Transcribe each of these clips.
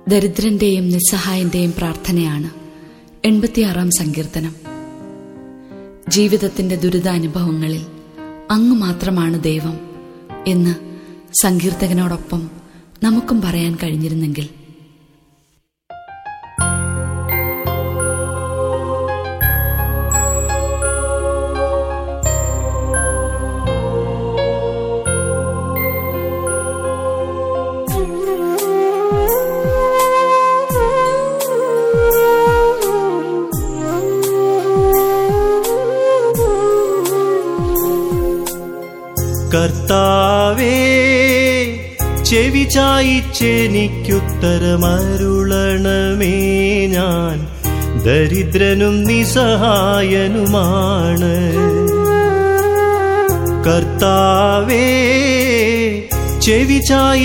ദരിദ്രന്റെയും നിസ്സഹായന്റെയും പ്രാർത്ഥനയാണ് എൺപത്തിയാറാം സങ്കീർത്തനം ജീവിതത്തിന്റെ ദുരിതാനുഭവങ്ങളിൽ അങ്ങ് മാത്രമാണ് ദൈവം എന്ന് സങ്കീർത്തകനോടൊപ്പം നമുക്കും പറയാൻ കഴിഞ്ഞിരുന്നെങ്കിൽ കർത്താവേ ചെവി ചായിച്ചെനിക്കുത്തരമരുളണമേ ഞാൻ ദരിദ്രനും നിസ്സഹായനുമാണ് കർത്താവേ ചെവി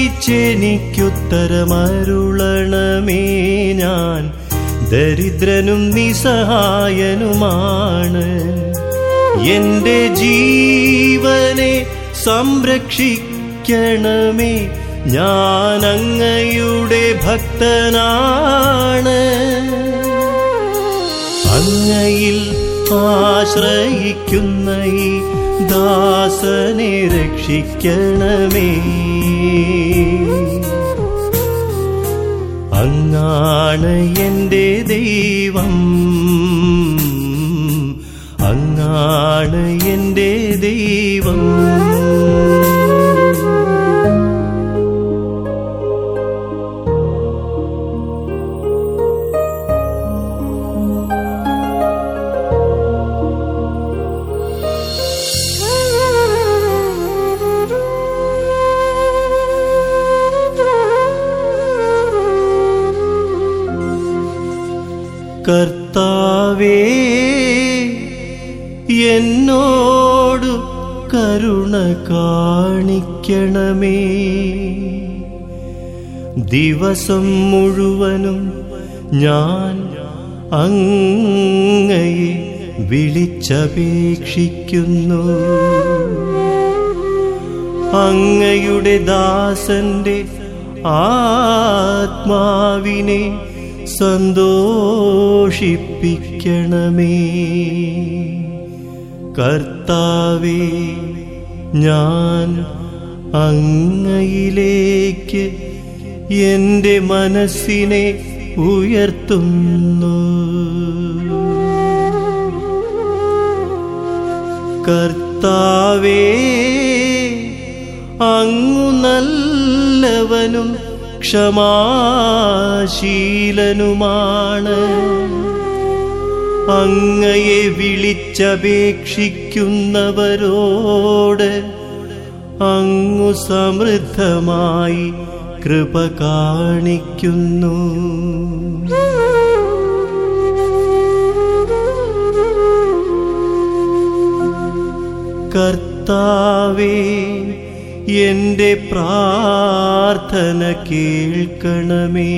ചായിച്ചെനിക്കുത്തരമരുളണമേ ഞാൻ ദരിദ്രനും നിസ്സഹായനുമാണ് എന്റെ ജീവനെ സംരക്ഷിക്കണമേ ഞാൻ അങ്ങയുടെ ഭക്തനാണ് അങ്ങയിൽ ആശ്രയിക്കുന്ന ഈ ദാസനെ രക്ഷിക്കണമേ അങ്ങാണ് എൻ്റെ ദൈവം അങ്ങാണ് എൻ്റെ ദൈവം കർത്താവേ എന്നോടു കരുണ കാണിക്കണമേ ദിവസം മുഴുവനും ഞാൻ അങ്ങയെ വിളിച്ചപേക്ഷിക്കുന്നു അങ്ങയുടെ ദാസന്റെ ആത്മാവിനെ സന്തോഷിപ്പിക്കണമേ കർത്താവേ ഞാൻ അങ്ങയിലേക്ക് എൻ്റെ മനസ്സിനെ ഉയർത്തുന്നു കർത്താവേ അങ്ങു നല്ലവനും ക്ഷമാശീലനുമാണ് അങ്ങയെ വിളിച്ചപേക്ഷിക്കുന്നവരോട് അങ്ങു സമൃദ്ധമായി കൃപ കാണിക്കുന്നു കർത്താവേ എന്റെ പ്രാർത്ഥന കേൾക്കണമേ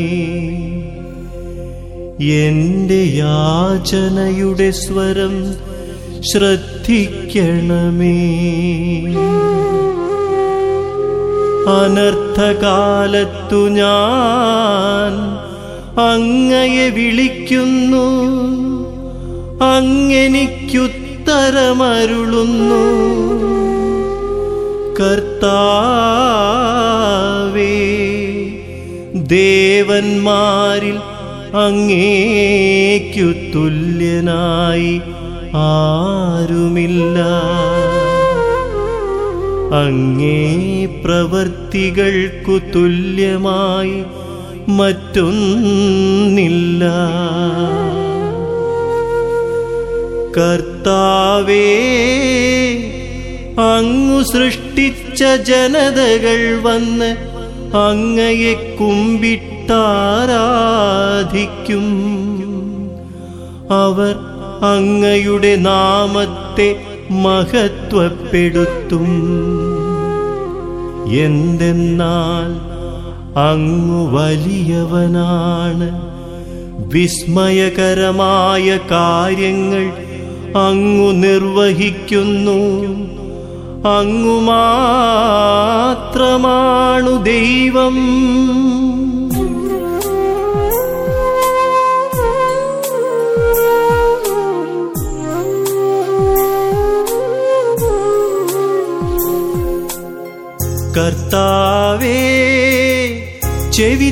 എന്റെ യാചനയുടെ സ്വരം ശ്രദ്ധിക്കണമേ അനർത്ഥകാലത്തു ഞാൻ അങ്ങയെ വിളിക്കുന്നു അങ്ങെനിക്കുത്തരമരുളുന്നു കർത്താവേ ദേവന്മാരിൽ അങ്ങേക്കു തുല്യനായി ആരുമില്ല അങ്ങേ പ്രവർത്തികൾക്കു തുല്യമായി മറ്റൊന്നില്ല കർത്താവേ അങ്ങു സൃഷ്ടിച്ച ജനതകൾ വന്ന് അങ്ങയെ കുമ്പിട്ടാരാധിക്കും അവർ അങ്ങയുടെ നാമത്തെ മഹത്വപ്പെടുത്തും എന്തെന്നാൽ അങ്ങു വലിയവനാണ് വിസ്മയകരമായ കാര്യങ്ങൾ അങ്ങു നിർവഹിക്കുന്നു അങ്ങു മാത്രമാണു ദൈവം ചെവി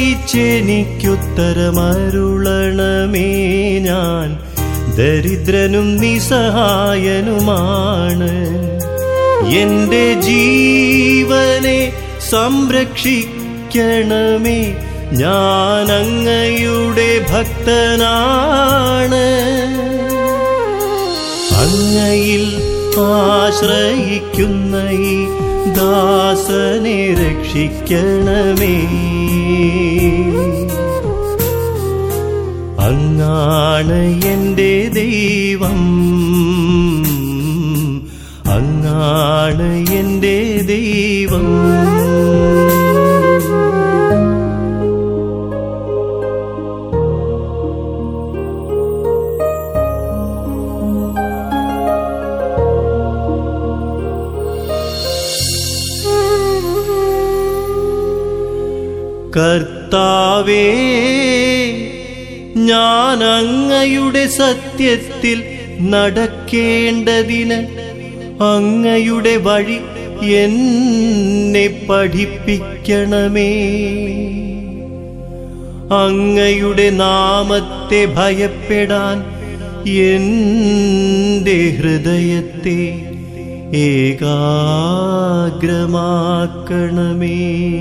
ചായിച്ചെനിക്കുത്തരമരുളണമേ ഞാൻ ദരിദ്രനും നിസ്സഹായനുമാണ് എന്റെ ജീവനെ സംരക്ഷിക്കണമേ ഞാൻ അങ്ങയുടെ ഭക്തനാണ് അങ്ങയിൽ ആശ്രയിക്കുന്ന ഈ ദാസനെ രക്ഷിക്കണമേ അങ്ങാണ് എൻ്റെ ദൈവം അങ്ങാണ് എൻ്റെ ദൈവം കർത്താവേ ഞാൻ അങ്ങയുടെ സത്യത്തിൽ നടക്കേണ്ടതിന് അങ്ങയുടെ വഴി എന്നെ പഠിപ്പിക്കണമേ അങ്ങയുടെ നാമത്തെ ഭയപ്പെടാൻ എന്റെ ഹൃദയത്തെ ഏകാഗ്രമാക്കണമേ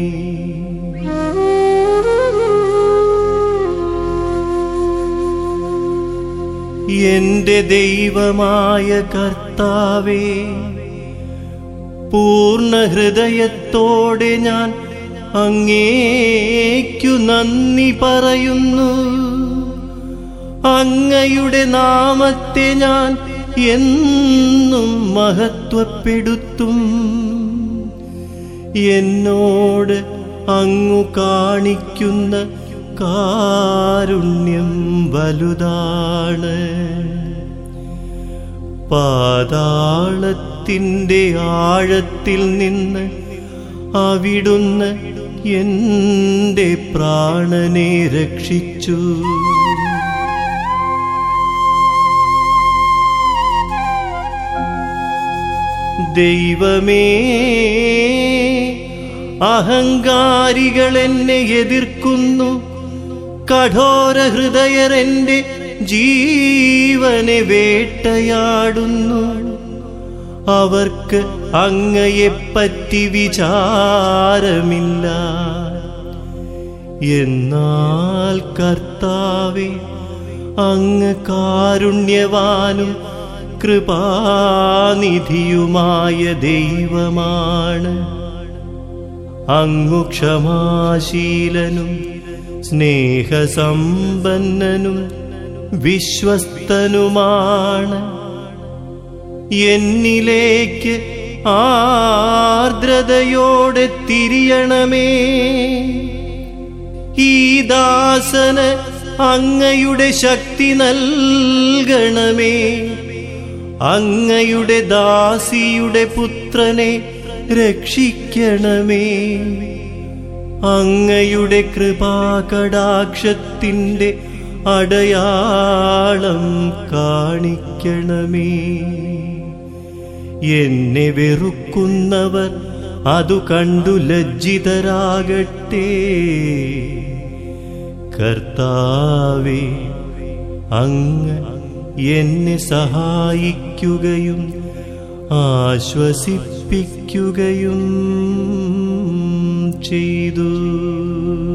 എന്റെ ദൈവമായ കർത്താവേ പൂർണ്ണ ഹൃദയത്തോടെ ഞാൻ അങ്ങേക്കു നന്ദി പറയുന്നു അങ്ങയുടെ നാമത്തെ ഞാൻ എന്നും മഹത്വപ്പെടുത്തും എന്നോട് അങ്ങു കാണിക്കുന്ന കാരുണ്യം വലുതാണ് പാതാളത്തിൻ്റെ ആഴത്തിൽ നിന്ന് അവിടുന്ന് എൻ്റെ പ്രാണനെ രക്ഷിച്ചു ദൈവമേ അഹങ്കാരികൾ എന്നെ എതിർക്കുന്നു കഠോര ഹൃദയർ എന്റെ ജീവനെ വേട്ടയാടുന്നു അവർക്ക് അങ്ങയെപ്പറ്റി വിചാരമില്ല എന്നാൽ കർത്താവെ അങ്ങ് കാരുണ്യവാനും കൃപാനിധിയുമായ ദൈവമാണ് അങ്ങു ക്ഷമാശീലനും സ്നേഹസമ്പന്നനും വിശ്വസ്തനുമാണ് എന്നിലേക്ക് ആർദ്രതയോടെ തിരിയണമേ ഈ ദാസന് അങ്ങയുടെ ശക്തി നൽകണമേ അങ്ങയുടെ ദാസിയുടെ പുത്രനെ രക്ഷിക്കണമേ അങ്ങയുടെ കൃപാകടാക്ഷത്തിൻ്റെ അടയാളം കാണിക്കണമേ എന്നെ വെറുക്കുന്നവർ അതു കണ്ടു ലജ്ജിതരാകട്ടെ കർത്താവേ അങ്ങ് എന്നെ സഹായിക്കുകയും ആശ്വസിപ്പിക്കുകയും ചെയ്തു